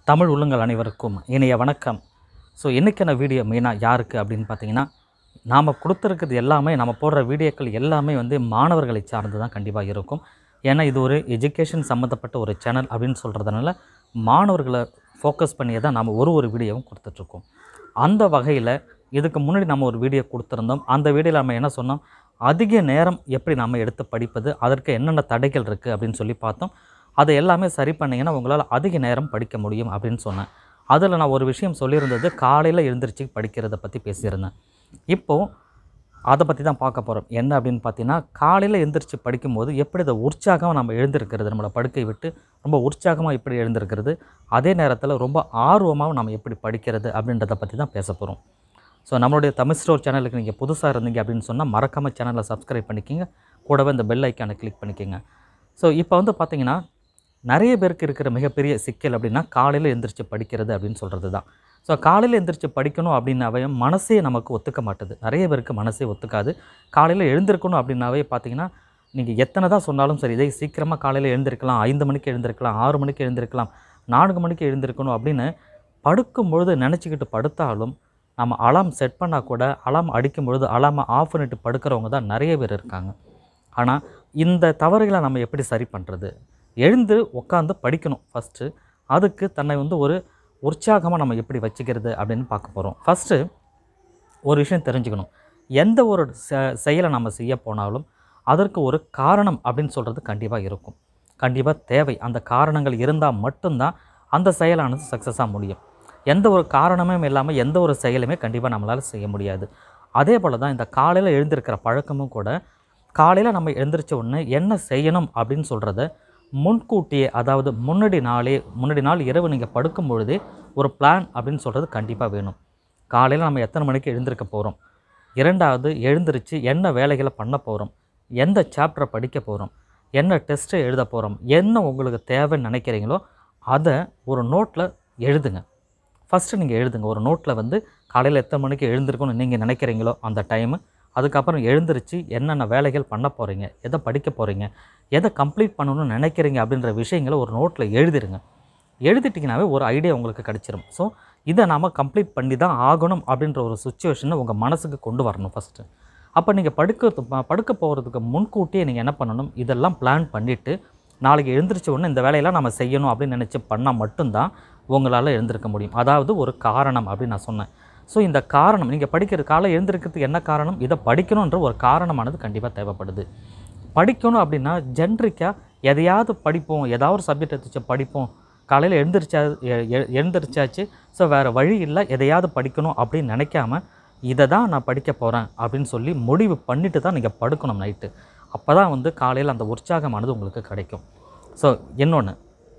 தமிழ் உள்ளங்கள் அனைவருக்கும் இனிய வணக்கம் ஸோ இன்றைக்கான வீடியோ மெயினாக யாருக்கு அப்படின்னு பார்த்தீங்கன்னா நாம் கொடுத்துருக்கிறது எல்லாமே நம்ம போடுற வீடியோக்கள் எல்லாமே வந்து மாணவர்களை சார்ந்து தான் கண்டிப்பாக இருக்கும் ஏன்னா இது ஒரு எஜுகேஷன் சம்மந்தப்பட்ட ஒரு சேனல் அப்படின்னு சொல்கிறதுனால மாணவர்களை ஃபோக்கஸ் பண்ணியே தான் நம்ம ஒரு ஒரு வீடியோவும் கொடுத்துட்ருக்கோம் அந்த வகையில் இதுக்கு முன்னாடி நம்ம ஒரு வீடியோ கொடுத்துருந்தோம் அந்த வீடியோவில் நம்ம என்ன சொன்னோம் அதிக நேரம் எப்படி நம்ம எடுத்து படிப்பது அதற்கு என்னென்ன தடைகள் இருக்குது அப்படின்னு சொல்லி பார்த்தோம் அதை எல்லாமே சரி பண்ணிங்கன்னா உங்களால் அதிக நேரம் படிக்க முடியும் அப்படின்னு சொன்னேன் அதில் நான் ஒரு விஷயம் சொல்லியிருந்தது காலையில் எழுந்திரிச்சு படிக்கிறத பற்றி பேசியிருந்தேன் இப்போது அதை பற்றி தான் பார்க்க போகிறோம் என்ன அப்படின்னு பார்த்தீங்கன்னா காலையில் எழுந்திரிச்சு படிக்கும்போது எப்படி அதை உற்சாகமாக நம்ம எழுந்திருக்கிறது நம்மளை படுக்கை விட்டு ரொம்ப உற்சாகமாக எப்படி எழுந்திருக்கிறது அதே நேரத்தில் ரொம்ப ஆர்வமாக நம்ம எப்படி படிக்கிறது அப்படின்றத பற்றி தான் பேச போகிறோம் ஸோ நம்மளுடைய தமிழ் ஸ்டோர் சேனலுக்கு நீங்கள் புதுசாக இருந்தீங்க அப்படின்னு சொன்னால் மறக்காம சேனலை சப்ஸ்கிரைப் பண்ணிக்கிங்க கூடவே இந்த பெல் ஐக்கானை கிளிக் பண்ணிக்கோங்க ஸோ இப்போ வந்து பார்த்தீங்கன்னா நிறைய பேருக்கு இருக்கிற மிகப்பெரிய சிக்கல் அப்படின்னா காலையில் எந்திரிச்சு படிக்கிறது அப்படின்னு சொல்கிறது தான் ஸோ காலையில் எந்திரிச்சு படிக்கணும் அப்படின்னாவே மனசே நமக்கு ஒத்துக்க மாட்டுது நிறைய பேருக்கு மனசே ஒத்துக்காது காலையில் எழுந்திருக்கணும் அப்படின்னாவே பார்த்தீங்கன்னா நீங்கள் எத்தனை தான் சொன்னாலும் சரி இதே சீக்கிரமாக காலையில் எழுந்திருக்கலாம் ஐந்து மணிக்கு எழுந்திருக்கலாம் ஆறு மணிக்கு எழுந்திருக்கலாம் நான்கு மணிக்கு எழுந்திருக்கணும் அப்படின்னு படுக்கும் பொழுது நினச்சிக்கிட்டு படுத்தாலும் நம்ம அலாம் செட் பண்ணால் கூட அலாம் அடிக்கும் பொழுது அலாமை ஆஃப் பண்ணிட்டு படுக்கிறவங்க தான் நிறைய பேர் இருக்காங்க ஆனால் இந்த தவறுகளை நம்ம எப்படி சரி பண்ணுறது எழுந்து உட்காந்து படிக்கணும் ஃபஸ்ட்டு அதுக்கு தன்னை வந்து ஒரு உற்சாகமாக நம்ம எப்படி வச்சுக்கிறது அப்படின்னு பார்க்க போகிறோம் ஃபஸ்ட்டு ஒரு விஷயம் தெரிஞ்சுக்கணும் எந்த ஒரு செ செயலை நம்ம செய்ய போனாலும் அதற்கு ஒரு காரணம் அப்படின்னு சொல்கிறது கண்டிப்பாக இருக்கும் கண்டிப்பாக தேவை அந்த காரணங்கள் இருந்தால் மட்டும்தான் அந்த செயலானது சக்ஸஸாக முடியும் எந்த ஒரு காரணமே இல்லாமல் எந்த ஒரு செயலுமே கண்டிப்பாக நம்மளால் செய்ய முடியாது அதே போல் தான் இந்த காலையில் எழுந்திருக்கிற பழக்கமும் கூட காலையில் நம்ம எழுந்திரிச்ச உடனே என்ன செய்யணும் அப்படின்னு சொல்கிறத முன்கூட்டியே அதாவது முன்னாடி நாளே முன்னாடி நாள் இரவு நீங்கள் படுக்கும் பொழுதே ஒரு பிளான் அப்படின்னு சொல்கிறது கண்டிப்பாக வேணும் காலையில் நம்ம எத்தனை மணிக்கு எழுந்திருக்க போகிறோம் இரண்டாவது எழுந்திருச்சு என்ன வேலைகளை பண்ண போகிறோம் எந்த சாப்டரை படிக்க போகிறோம் என்ன டெஸ்ட்டை எழுத போகிறோம் என்ன உங்களுக்கு தேவைன்னு நினைக்கிறீங்களோ அதை ஒரு நோட்டில் எழுதுங்க ஃபஸ்ட்டு நீங்கள் எழுதுங்க ஒரு நோட்டில் வந்து காலையில் எத்தனை மணிக்கு எழுந்திருக்கணும்னு நீங்கள் நினைக்கிறீங்களோ அந்த டைமு அதுக்கப்புறம் எழுந்திருச்சு என்னென்ன வேலைகள் பண்ண போகிறீங்க எதை படிக்க போகிறீங்க எதை கம்ப்ளீட் பண்ணணும்னு நினைக்கிறீங்க அப்படின்ற விஷயங்களை ஒரு நோட்டில் எழுதிருங்க எழுதிட்டிங்கனாவே ஒரு ஐடியா உங்களுக்கு கிடச்சிரும் ஸோ இதை நாம் கம்ப்ளீட் பண்ணி தான் ஆகணும் அப்படின்ற ஒரு சுச்சுவேஷனை உங்கள் மனசுக்கு கொண்டு வரணும் ஃபஸ்ட்டு அப்போ நீங்கள் படுக்க ப- படுக்க போகிறதுக்கு முன்கூட்டியே நீங்கள் என்ன பண்ணணும் இதெல்லாம் பிளான் பண்ணிவிட்டு நாளைக்கு எழுந்திரிச்ச உடனே இந்த வேலையெல்லாம் நம்ம செய்யணும் அப்படின்னு நினச்சி பண்ணால் மட்டும்தான் உங்களால் எழுந்திருக்க முடியும் அதாவது ஒரு காரணம் அப்படின்னு நான் சொன்னேன் ஸோ இந்த காரணம் நீங்கள் படிக்கிற காலை எழுந்திருக்கிறதுக்கு என்ன காரணம் இதை படிக்கணுன்ற ஒரு காரணமானது கண்டிப்பாக தேவைப்படுது படிக்கணும் அப்படின்னா ஜென்ரிக்காக எதையாவது படிப்போம் ஏதாவது ஒரு சப்ஜெக்ட் எடுத்து படிப்போம் காலையில் எழுந்திரிச்சா எ- எ- எழுந்திரிச்சாச்சு ஸோ வேறு வழி இல்லை எதையாவது படிக்கணும் அப்படின்னு நினைக்காம இதை தான் நான் படிக்க போகிறேன் அப்படின்னு சொல்லி முடிவு பண்ணிட்டு தான் நீங்கள் படுக்கணும் நைட்டு அப்போ தான் வந்து காலையில் அந்த உற்சாகமானது உங்களுக்கு கிடைக்கும் ஸோ இன்னொன்று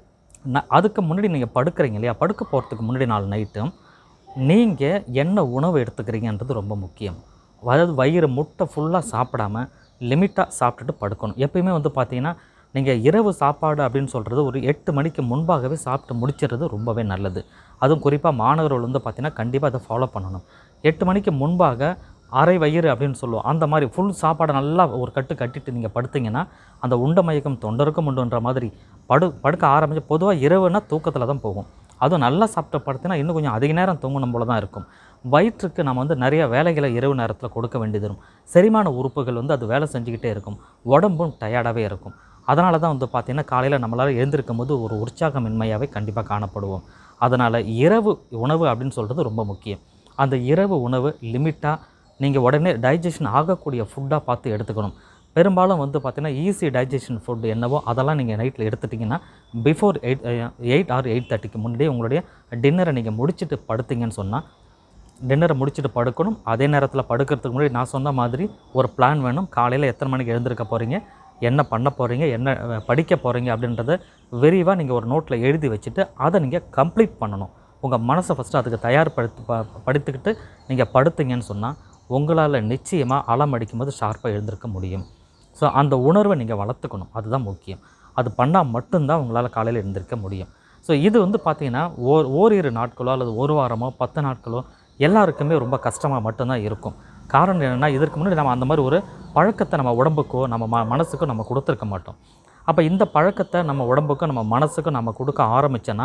நான் அதுக்கு முன்னாடி நீங்கள் படுக்கிறீங்க இல்லையா படுக்க போகிறதுக்கு முன்னாடி நாள் நைட்டும் நீங்கள் என்ன உணவு எடுத்துக்கிறீங்கன்றது ரொம்ப முக்கியம் அதாவது வயிறு முட்டை ஃபுல்லாக சாப்பிடாம லிமிட்டாக சாப்பிட்டுட்டு படுக்கணும் எப்பயுமே வந்து பார்த்தீங்கன்னா நீங்கள் இரவு சாப்பாடு அப்படின்னு சொல்கிறது ஒரு எட்டு மணிக்கு முன்பாகவே சாப்பிட்டு முடிச்சிடுறது ரொம்பவே நல்லது அதுவும் குறிப்பாக மாணவர்கள் வந்து பார்த்தீங்கன்னா கண்டிப்பாக அதை ஃபாலோ பண்ணணும் எட்டு மணிக்கு முன்பாக அரை வயிறு அப்படின்னு சொல்லுவோம் அந்த மாதிரி ஃபுல் சாப்பாடை நல்லா ஒரு கட்டு கட்டிட்டு நீங்கள் படுத்தீங்கன்னா அந்த உண்ட மயக்கம் தொண்டருக்கும் உண்டுன்ற மாதிரி படு படுக்க ஆரம்பிச்சு பொதுவாக இரவுனா தூக்கத்தில் தான் போகும் அதுவும் நல்லா சாப்பிட்டு படுத்தினா இன்னும் கொஞ்சம் அதிக நேரம் தூங்கணும் போல தான் இருக்கும் வயிற்றுக்கு நம்ம வந்து நிறைய வேலைகளை இரவு நேரத்தில் கொடுக்க வேண்டியது இருக்கும் செரிமான உறுப்புகள் வந்து அது வேலை செஞ்சுக்கிட்டே இருக்கும் உடம்பும் டயர்டாகவே இருக்கும் அதனால தான் வந்து பார்த்திங்கன்னா காலையில் நம்மளால் எழுந்திருக்கும் போது ஒரு உற்சாகமின்மையாகவே கண்டிப்பாக காணப்படுவோம் அதனால் இரவு உணவு அப்படின்னு சொல்கிறது ரொம்ப முக்கியம் அந்த இரவு உணவு லிமிட்டாக நீங்கள் உடனே டைஜஷன் ஆகக்கூடிய ஃபுட்டாக பார்த்து எடுத்துக்கணும் பெரும்பாலும் வந்து பார்த்தீங்கன்னா ஈஸி டைஜஷன் ஃபுட் என்னவோ அதெல்லாம் நீங்கள் நைட்டில் எடுத்துட்டிங்கன்னா before eight eight or eight தேர்ட்டிக்கு முன்னாடியே உங்களுடைய டின்னரை நீங்கள் முடிச்சுட்டு படுத்தீங்கன்னு சொன்னால் டின்னரை முடிச்சுட்டு படுக்கணும் அதே நேரத்தில் படுக்கிறதுக்கு முன்னாடி நான் சொன்ன மாதிரி ஒரு பிளான் வேணும் காலையில் எத்தனை மணிக்கு எழுந்திருக்க போகிறீங்க என்ன பண்ண போகிறீங்க என்ன அஹ், படிக்க போகிறீங்க அப்படின்றத விரிவாக நீங்கள் ஒரு நோட்டில் எழுதி வச்சுட்டு அதை நீங்கள் கம்ப்ளீட் பண்ணணும் உங்கள் மனசை ஃபஸ்ட்டு அதுக்கு தயார்படுத்தி ப படுத்துக்கிட்டு நீங்கள் படுத்தீங்கன்னு சொன்னால் உங்களால் நிச்சயமாக அலம் அடிக்கும்போது ஷார்ப்பாக எழுந்திருக்க முடியும் ஸோ அந்த உணர்வை நீங்கள் வளர்த்துக்கணும் அதுதான் முக்கியம் அது பண்ணால் மட்டும்தான் உங்களால் காலையில் எழுந்திருக்க முடியும் ஸோ இது வந்து பார்த்தீங்கன்னா ஓர் ஓரிரு நாட்களோ அல்லது ஒரு வாரமோ பத்து நாட்களோ எல்லாருக்குமே ரொம்ப கஷ்டமாக மட்டும்தான் இருக்கும் காரணம் என்னென்னா இதற்கு முன்னாடி நம்ம அந்த மாதிரி ஒரு பழக்கத்தை நம்ம உடம்புக்கோ நம்ம ம மனசுக்கோ நம்ம கொடுத்துருக்க மாட்டோம் அப்போ இந்த பழக்கத்தை நம்ம உடம்புக்கும் நம்ம மனசுக்கும் நம்ம கொடுக்க ஆரம்பிச்சோன்னா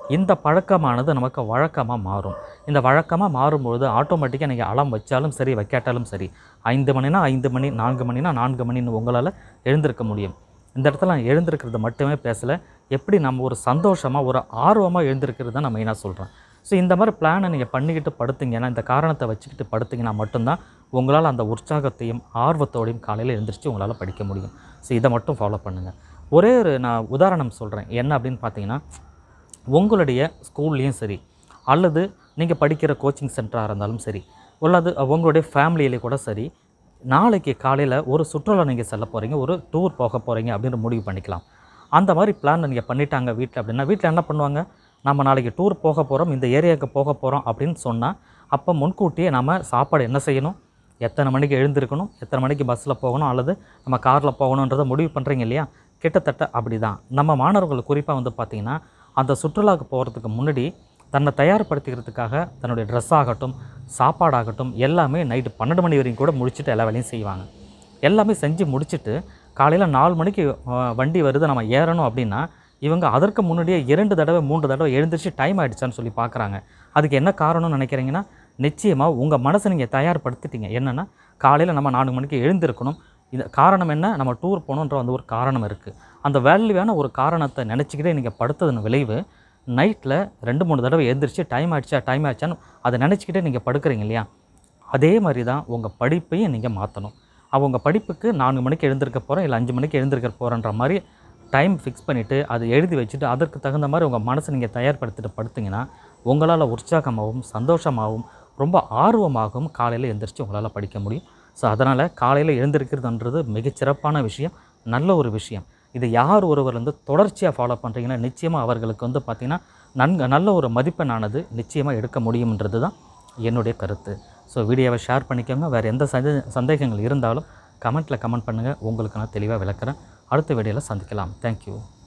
இந்த பழக்கமானது நமக்கு வழக்கமாக மாறும் இந்த வழக்கமாக மாறும்பொழுது ஆட்டோமேட்டிக்காக நீங்கள் அலாம் வச்சாலும் சரி வைக்காட்டாலும் சரி ஐந்து மணினா ஐந்து மணி நான்கு மணினா நான்கு மணின்னு உங்களால் எழுந்திருக்க முடியும் இந்த இடத்துல நான் எழுந்திருக்கிறது மட்டுமே பேசலை எப்படி நம்ம ஒரு சந்தோஷமாக ஒரு ஆர்வமாக எழுந்திருக்கிறது தான் நான் மெயினாக சொல்கிறேன் ஸோ இந்த மாதிரி பிளானை நீங்கள் பண்ணிக்கிட்டு படுத்தீங்கன்னா இந்த காரணத்தை வச்சுக்கிட்டு படுத்தீங்கன்னா மட்டும்தான் உங்களால் அந்த உற்சாகத்தையும் ஆர்வத்தோடையும் காலையில் எழுந்திரிச்சு உங்களால் படிக்க முடியும் ஸோ இதை மட்டும் ஃபாலோ பண்ணுங்கள் ஒரே ஒரு நான் உதாரணம் சொல்கிறேன் என்ன அப்படின்னு பார்த்தீங்கன்னா உங்களுடைய ஸ்கூல்லையும் சரி அல்லது நீங்கள் படிக்கிற கோச்சிங் சென்டராக இருந்தாலும் சரி அல்லது உங்களுடைய ஃபேமிலியிலே கூட சரி நாளைக்கு காலையில் ஒரு சுற்றுலா நீங்கள் செல்ல போகிறீங்க ஒரு டூர் போக போகிறீங்க அப்படின்னு முடிவு பண்ணிக்கலாம் அந்த மாதிரி பிளான் நீங்கள் பண்ணிட்டாங்க வீட்டில் அப்படின்னா வீட்டில் என்ன பண்ணுவாங்க நம்ம நாளைக்கு டூர் போக போகிறோம் இந்த ஏரியாவுக்கு போக போகிறோம் அப்படின்னு சொன்னால் அப்போ முன்கூட்டியே நம்ம சாப்பாடு என்ன செய்யணும் எத்தனை மணிக்கு எழுந்திருக்கணும் எத்தனை மணிக்கு பஸ்ஸில் போகணும் அல்லது நம்ம காரில் போகணுன்றதை முடிவு பண்ணுறீங்க இல்லையா கிட்டத்தட்ட அப்படி தான் நம்ம மாணவர்கள் குறிப்பாக வந்து பார்த்திங்கன்னா அந்த சுற்றுலாவுக்கு போகிறதுக்கு முன்னாடி தன்னை தயார்படுத்திக்கிறதுக்காக தன்னுடைய ட்ரெஸ் ஆகட்டும் சாப்பாடாகட்டும் எல்லாமே நைட்டு பன்னெண்டு மணி வரைக்கும் கூட முடிச்சுட்டு எல்லா வேலையும் செய்வாங்க எல்லாமே செஞ்சு முடிச்சுட்டு காலையில் நாலு மணிக்கு அஹ், வண்டி வருது நம்ம ஏறணும் அப்படின்னா இவங்க அதற்கு முன்னாடியே இரண்டு தடவை மூன்று தடவை எழுந்திரிச்சு டைம் ஆயிடுச்சான்னு சொல்லி பார்க்குறாங்க அதுக்கு என்ன காரணம்னு நினைக்கிறீங்கன்னா நிச்சயமாக உங்கள் மனசை நீங்கள் தயார்படுத்திட்டீங்க என்னென்னா காலையில் நம்ம நான்கு மணிக்கு எழுந்திருக்கணும் இந்த காரணம் என்ன நம்ம டூர் போகணுன்ற அந்த ஒரு காரணம் இருக்குது அந்த வேல்யூவான ஒரு காரணத்தை நினச்சிக்கிட்டே நீங்கள் படுத்ததன் விளைவு நைட்டில் ரெண்டு மூணு தடவை எழுந்திரிச்சு டைம் ஆயிடுச்சா டைம் ஆயிடுச்சான்னு அதை நினச்சிக்கிட்டே நீங்கள் படுக்கிறீங்க இல்லையா அதே மாதிரி தான் உங்கள் படிப்பையும் நீங்கள் மாற்றணும் அவங்க படிப்புக்கு நான்கு மணிக்கு எழுந்திருக்க போகிறோம் இல்லை அஞ்சு மணிக்கு எழுந்திருக்க போகிறன்ற மாதிரி டைம் ஃபிக்ஸ் பண்ணிவிட்டு அதை எழுதி வச்சுட்டு அதற்கு தகுந்த மாதிரி உங்கள் மனசை நீங்கள் தயார்படுத்திட்டு படுத்தீங்கன்னா உங்களால் உற்சாகமாகவும் சந்தோஷமாகவும் ரொம்ப ஆர்வமாகவும் காலையில் எழுந்திரிச்சு உங்களால் படிக்க முடியும் ஸோ அதனால் காலையில் எழுந்திருக்கிறதுன்றது மிகச்சிறப்பான விஷயம் நல்ல ஒரு விஷயம் இது யார் ஒருவர் வந்து தொடர்ச்சியாக ஃபாலோ பண்ணுறீங்கன்னா நிச்சயமாக அவர்களுக்கு வந்து பார்த்திங்கன்னா நன்கு நல்ல ஒரு மதிப்பெண்ணானது நிச்சயமாக எடுக்க முடியும்ன்றது தான் என்னுடைய கருத்து ஸோ வீடியோவை ஷேர் பண்ணிக்கோங்க வேறு எந்த சந்தே சந்தேகங்கள் இருந்தாலும் கமெண்ட்டில் கமெண்ட் பண்ணுங்கள் உங்களுக்கு நான் தெளிவாக விளக்குறேன் அடுத்த வீடியோவில் சந்திக்கலாம் தேங்க்யூ